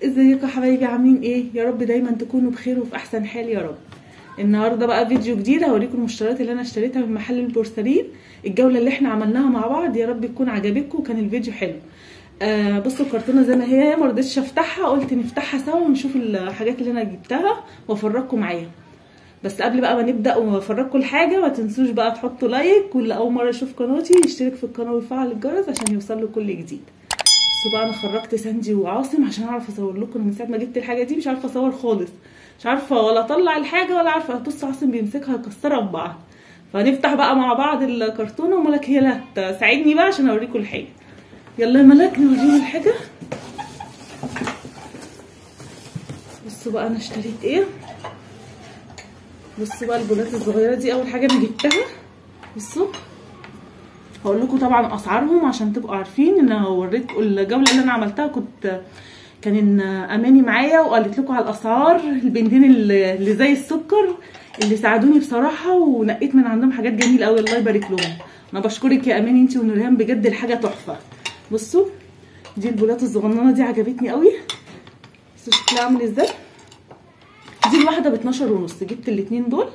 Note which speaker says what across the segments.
Speaker 1: ازيكم يا حبايبي عاملين ايه يا رب دايما تكونوا بخير وفي احسن حال يا رب النهارده بقى فيديو جديد هوريكم المشتريات اللي انا اشتريتها من محل البورسلين الجوله اللي احنا عملناها مع بعض يا رب تكون عجبتكم وكان الفيديو حلو آه بصوا الكرتونه زي ما هي ما رضيتش افتحها قلت نفتحها سوا ونشوف الحاجات اللي انا جبتها وافرجكم معايا بس قبل بقى ما نبدا وافرجكم الحاجه ما تنسوش بقى تحطوا لايك واللي اول مره يشوف قناتي يشترك في القناه ويفعل الجرس عشان يوصل له كل جديد بصوا بقى انا خرجت ساندي وعاصم عشان اعرف اصور لكم من ساعه ما جبت الحاجه دي مش عارفه اصور خالص مش عارفه ولا اطلع الحاجه ولا عارفه بص عاصم بيمسكها يكسرها في بعض فهنفتح بقى مع بعض الكرتونه وملك هي اللي هتساعدني بقى عشان اوريكم الحاجه يلا يا ملك نوريهم الحاجه بصوا بقى انا اشتريت ايه بصوا بقى البولات الصغيره دي اول حاجه انا جبتها بصوا هقول لكم طبعا اسعارهم عشان تبقوا عارفين ان انا وريتكم الجوله اللي انا عملتها كنت كان اماني معايا وقالت لكم على الاسعار البنتين اللي زي السكر اللي ساعدوني بصراحه ونقيت من عندهم حاجات جميله قوي الله يبارك لهم انا بشكرك يا اماني انت ونورهان بجد الحاجه تحفه بصوا دي البولات الصغننه دي عجبتني قوي بصوا شكلها عامل ازاي دي الواحده ب 12 ونص جبت الاتنين دول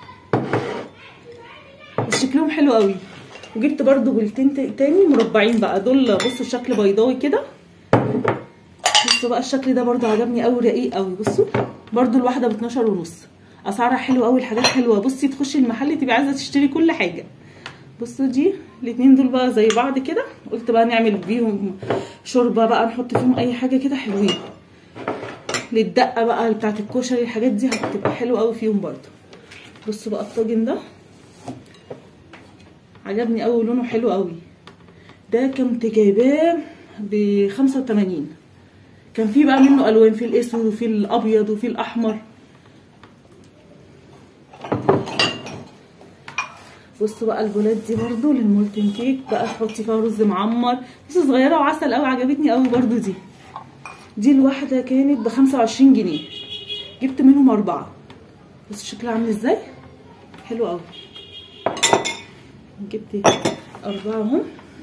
Speaker 1: بس شكلهم حلو قوي وجبت برضو بولتين تاني مربعين بقى دول بصوا الشكل بيضاوي كده بصوا بقى الشكل ده برضو عجبني قوي رقيق قوي بصوا برضو الواحده ب 12 ونص اسعارها حلوه قوي الحاجات حلوه بصي تخشي المحل تبقي عايزه تشتري كل حاجه بصوا دي الاتنين دول بقى زي بعض كده قلت بقى نعمل بيهم شوربه بقى نحط فيهم اي حاجه كده حلوين للدقه بقى بتاعت الكشري الحاجات دي هتبقى حلوه قوي فيهم برضو بصوا بقى الطاجن ده عجبني قوي لونه حلو قوي ده كنت جايباه ب 85 كان في بقى منه الوان في الاسود وفي الابيض وفي الاحمر بصوا بقى البولات دي برضو للمولتن كيك بقى تحطي فيها رز معمر بس صغيره وعسل قوي عجبتني قوي برضو دي دي الواحده كانت ب 25 جنيه جبت منهم اربعه بصوا شكلها عامل ازاي حلو قوي جبت أربعة اهم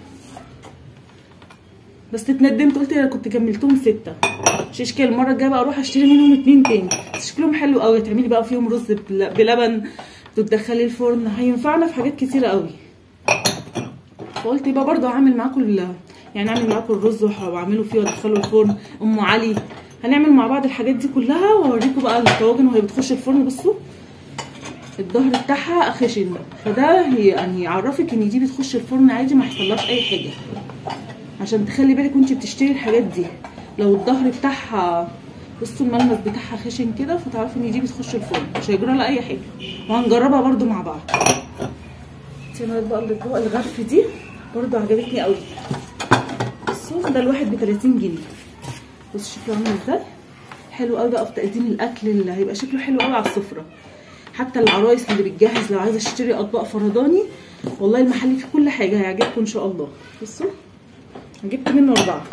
Speaker 1: بس اتندمت قلت انا كنت كملتهم ستة مش اشكال المرة الجاية بقى اروح اشتري منهم اتنين تاني بس شكلهم حلو قوي تعملي بقى فيهم رز بلبن تدخلي الفرن هينفعنا في حاجات كتيرة قوي فقلت يبقى برضه هعمل معاكم يعني اعمل معاكم الرز واعمله فيه وادخله الفرن ام علي هنعمل مع بعض الحاجات دي كلها واوريكم بقى الطواجن وهي بتخش الفرن بصوا الظهر بتاعها خشن فده يعني يعرفك ان دي بتخش الفرن عادي ما يحصلهاش اي حاجه عشان تخلي بالك وانت بتشتري الحاجات دي لو الظهر بتاعها بصوا الملمس بتاعها خشن كده فتعرفي ان دي بتخش الفرن مش هيجرى لها اي حاجه وهنجربها برده مع بعض سيبك بقى الاطباق الغرف دي برده عجبتني قوي بصوا ده الواحد ب 30 جنيه بصوا شكله عامل ازاي حلو قوي بقى في تقديم الاكل اللي هيبقى شكله حلو قوي على السفره حتى العرايس اللي بتجهز لو عايزه تشتري اطباق فرداني والله المحل فيه كل حاجه هيعجبكم ان شاء الله بصوا جبت منه اربعه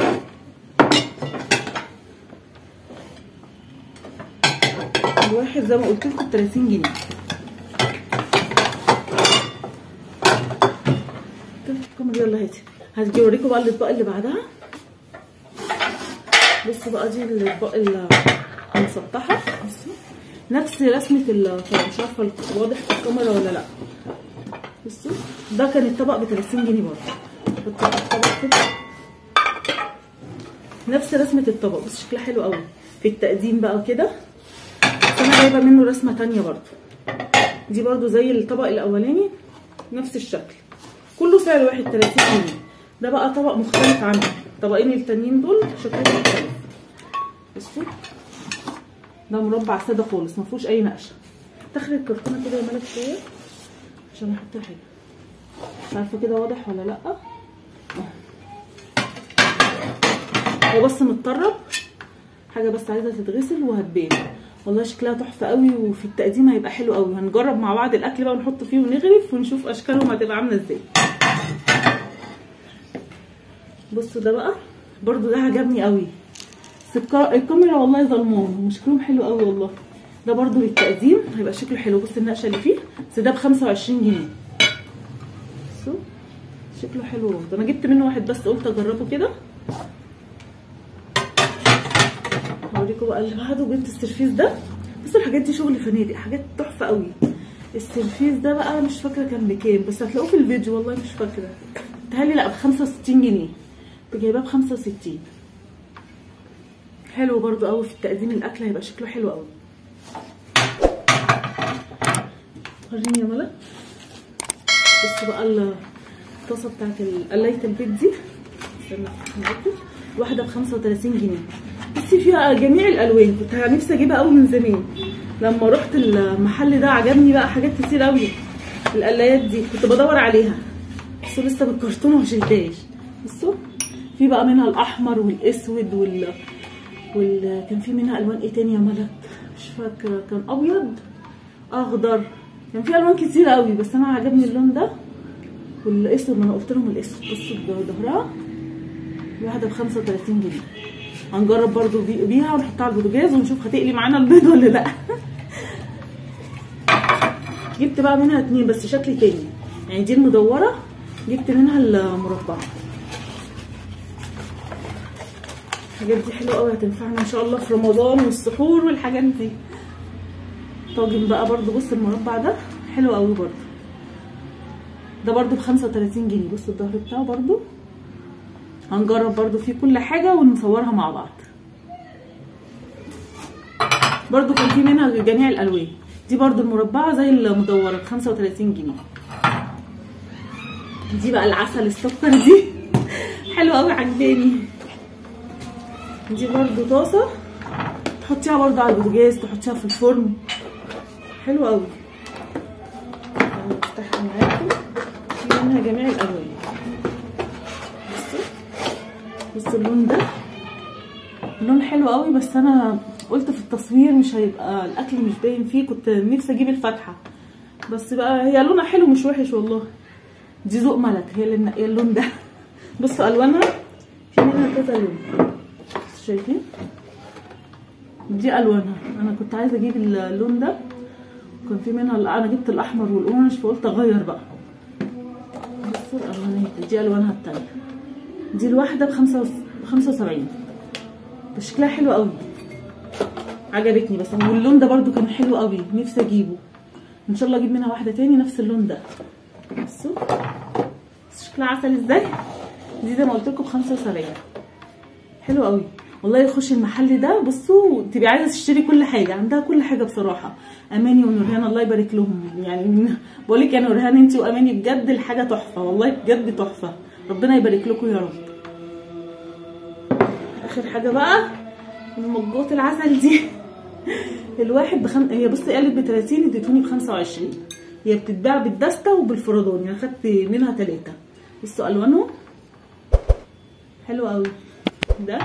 Speaker 1: الواحد زي ما قلت لكم ب 30 جنيه كم يلا هاتي هتجي اوريكم بقى الاطباق اللي بعدها بصوا بقى دي الاطباق المسطحه بصوا نفس رسمه مش عارفه واضح في الكاميرا ولا لا بصوا ده كان الطبق ب 30 جنيه برضه الطبق كده نفس رسمه الطبق بس شكلها حلو قوي في التقديم بقى وكده بس انا جايبه منه رسمه تانية برضه دي برضه زي الطبق الاولاني نفس الشكل كله سعر واحد 30 جنيه ده بقى طبق مختلف عنه الطبقين التانيين دول شكلهم مختلف بصوا ده مربع ساده خالص ما فيهوش اي نقشه دخل الكرتونه كده يا ملك شويه عشان احط حاجه مش عارفه كده واضح ولا لا هو بس متطرب حاجه بس عايزه تتغسل وهتبان والله شكلها تحفه قوي وفي التقديم هيبقى حلو قوي هنجرب مع بعض الاكل بقى ونحط فيه ونغرف ونشوف اشكالهم هتبقى عامله ازاي بصوا ده بقى برضو ده عجبني قوي الكاميرا والله ظلمانه شكلهم حلو قوي والله ده برضو للتقديم هيبقى شكله حلو بص النقشه اللي فيه بس ده ب 25 جنيه بصوا شكله حلو برضه انا جبت منه واحد بس قلت اجربه كده اوريكم بقى اللي بعده جبت السرفيس ده بصوا الحاجات دي شغل فنادق حاجات تحفه قوي السرفيس ده بقى مش فاكره كان بكام بس هتلاقوه في الفيديو والله مش فاكره بتهيألي لا ب 65 جنيه كنت جايباه ب 65 حلو برضو قوي في التقديم الاكل هيبقى شكله حلو قوي وريني يا ملا بصوا بقى الطاسه بتاعت قلايه البيت دي استنى افتحها معاكم واحده ب 35 جنيه بصي فيها جميع الالوان كنت نفسي اجيبها قوي من زمان لما رحت المحل ده عجبني بقى حاجات كتير قوي القلايات دي كنت بدور عليها بس لسه بالكرتونه ما شلتهاش بصوا في بقى منها الاحمر والاسود وال وال كان في منها الوان ايه تاني يا ملك مش فاكره كان ابيض اخضر كان في الوان كتير قوي بس انا عجبني اللون ده والاسود ما انا قلت لهم الاسود بصوا ظهرها واحده ب 35 جنيه هنجرب برضو بي بيها ونحطها على البوتاجاز ونشوف هتقلي معانا البيض ولا لا جبت بقى منها اتنين بس شكل تاني يعني دي المدوره جبت منها المربعه الحاجات دي حلوه قوي هتنفعنا ان شاء الله في رمضان والسحور والحاجات دي طاجن بقى برضو بص المربع ده حلو قوي برضو ده برضو ب 35 جنيه بص الظهر بتاعه برضو هنجرب برضو فيه كل حاجه ونصورها مع بعض برضو كان في منها جميع الالوان دي برضو المربعه زي المدوره ب 35 جنيه دي بقى العسل السكر دي حلوه قوي عجباني دي برضو طاسه تحطيها برضو على البوتاجاز تحطيها في الفرن حلوه قوي افتحها معاكم في منها جميع الالوان بصوا بصوا اللون ده اللون حلو قوي بس انا قلت في التصوير مش هيبقى الاكل مش باين فيه كنت نفسي اجيب الفاتحه بس بقى هي لونها حلو مش وحش والله دي ذوق ملك هي اللي منقيه اللون ده بصوا الوانها في منها كذا لون شايفين دي الوانها انا كنت عايزه اجيب اللون ده كان في منها انا جبت الاحمر والاورنج فقلت اغير بقى بصوا الالوانات دي الوانها التانية دي الواحده بخمسة بخمسة وسبعين بس شكلها حلو قوي عجبتني بس واللون ده برضو كان حلو قوي نفسي اجيبه ان شاء الله اجيب منها واحده تاني نفس اللون ده بصوا شكلها عسل ازاي دي زي ما قلت لكم ب 75 حلو قوي والله يخش المحل ده بصوا تبقي عايزه تشتري كل حاجه عندها كل حاجه بصراحه اماني ونورهان الله يبارك لهم يعني بقول لك يا نورهان انت واماني بجد الحاجه تحفه والله بجد تحفه ربنا يبارك لكم يا رب اخر حاجه بقى المجات العسل دي الواحد بخم... هي بصي قالت ب 30 اديتوني ب 25 هي بتتباع بالدستة وبالفرادون يعني خدت منها ثلاثة بصوا الوانهم حلو قوي ده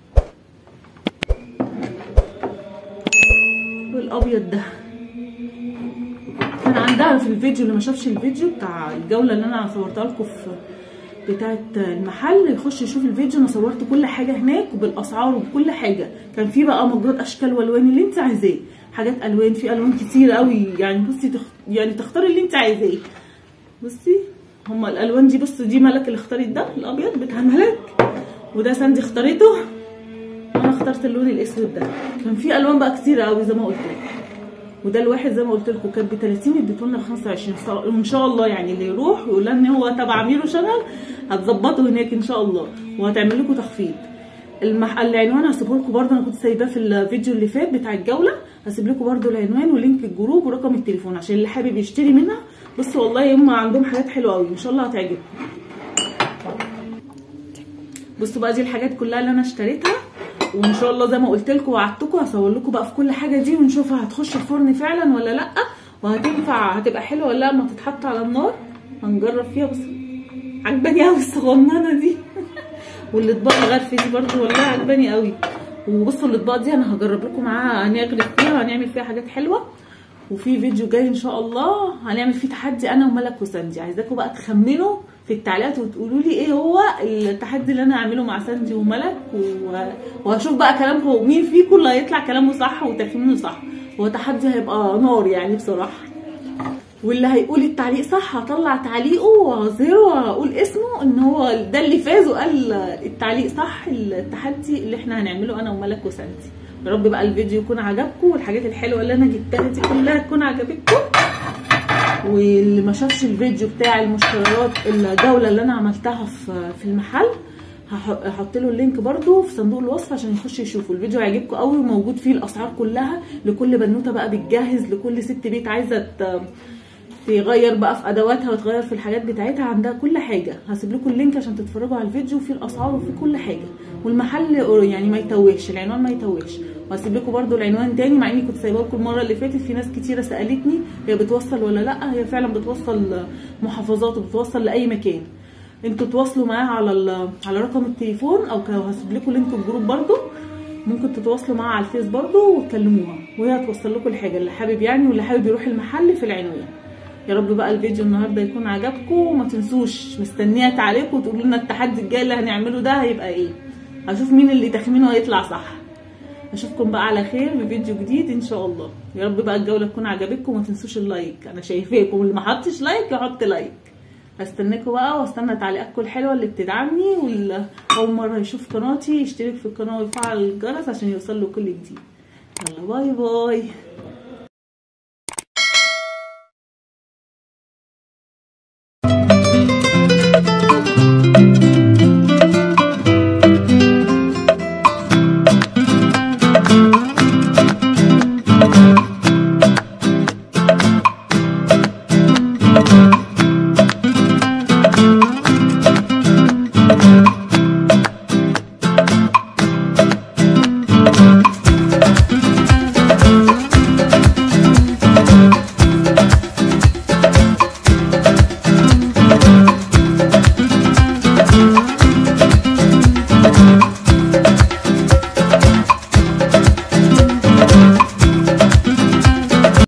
Speaker 1: والابيض ده كان عندها في الفيديو اللي ما شافش الفيديو بتاع الجوله اللي انا صورتها لكم في بتاعه المحل يخش يشوف الفيديو انا صورت كل حاجه هناك وبالاسعار وبكل حاجه كان في بقى مجات اشكال والوان اللي انت عايزاه حاجات الوان في الوان كتير قوي يعني بصي تخ... يعني تختاري اللي انت عايزاه بصي هما الالوان دي بصوا دي ملك اللي اختارت ده الابيض بتاع ملك وده ساندي اختارته وانا اخترت اللون الاسود ده كان في الوان بقى كتير قوي زي ما قلت لكم وده الواحد زي ما قلت لكم كان ب 30 اديته لنا ب 25 وان شاء الله يعني اللي يروح ويقول ان هو تبع ميرو شانل هتظبطوا هناك ان شاء الله وهتعمل لكم تخفيض المح... العنوان هسيبه لكم برده انا كنت سايباه في الفيديو اللي فات بتاع الجوله هسيب لكم برده العنوان ولينك الجروب ورقم التليفون عشان اللي حابب يشتري منها بصوا والله هم عندهم حاجات حلوه قوي ان شاء الله هتعجبكم بصوا بقى دي الحاجات كلها اللي انا اشتريتها وان شاء الله زي ما قلت لكم وعدتكم هصور لكم بقى في كل حاجه دي ونشوفها هتخش الفرن فعلا ولا لا وهتنفع هتبقى حلوه ولا لا اما تتحط على النار هنجرب فيها بس عجباني قوي الصغننه دي والاطباق الغرفه دي برده والله عجباني قوي وبصوا الاطباق دي انا هجرب لكم معاها هنغرف فيها وهنعمل فيها حاجات حلوه وفي فيديو جاي ان شاء الله هنعمل فيه تحدي انا وملك وساندي عايزاكم بقى تخمنوا في التعليقات وتقولوا لي ايه هو التحدي اللي انا هعمله مع ساندي وملك وهشوف بقى كلامكم مين فيكم اللي هيطلع كلامه صح وتخمينه صح هو تحدي هيبقى نار يعني بصراحه واللي هيقول التعليق صح هطلع تعليقه وهظهره وهقول اسمه ان هو ده اللي فاز وقال التعليق صح التحدي اللي احنا هنعمله انا وملك وسنتي يا رب بقى الفيديو يكون عجبكم والحاجات الحلوه اللي انا جبتها دي كلها تكون عجبتكم واللي ما شافش الفيديو بتاع المشتريات الجوله اللي انا عملتها في في المحل هحط له اللينك برده في صندوق الوصف عشان يخش يشوفوا الفيديو هيعجبكم قوي وموجود فيه الاسعار كلها لكل بنوته بقى بتجهز لكل ست بيت عايزه تغير بقى في ادواتها وتغير في الحاجات بتاعتها عندها كل حاجه هسيب لكم اللينك عشان تتفرجوا على الفيديو وفيه الاسعار وفيه كل حاجه والمحل يعني ما يتوهش العنوان ما يتوهش وهسيب لكم برده العنوان تاني مع اني كنت سايباه لكم المره اللي فاتت في ناس كتيره سالتني هي بتوصل ولا لا هي فعلا بتوصل محافظات وبتوصل لاي مكان انتوا تواصلوا معاها على على رقم التليفون او هسيب لكم لينك الجروب برده ممكن تتواصلوا معاها على الفيس برده وتكلموها وهي هتوصل لكم الحاجه اللي حابب يعني واللي حابب يروح المحل في العنوان يا رب بقى الفيديو النهارده يكون عجبكم وما تنسوش مستنيه تعليقكم وتقولوا لنا التحدي الجاي اللي هنعمله ده هيبقى ايه هشوف مين اللي تخمينه هيطلع صح اشوفكم بقى على خير بفيديو جديد ان شاء الله يا رب بقى الجوله تكون عجبتكم وما تنسوش اللايك انا شايفاكم اللي ما حطش لايك يحط لايك هستناكم بقى واستنى تعليقاتكم الحلوه اللي بتدعمني واللي اول مره يشوف قناتي يشترك في القناه ويفعل الجرس عشان يوصل له كل جديد يلا باي باي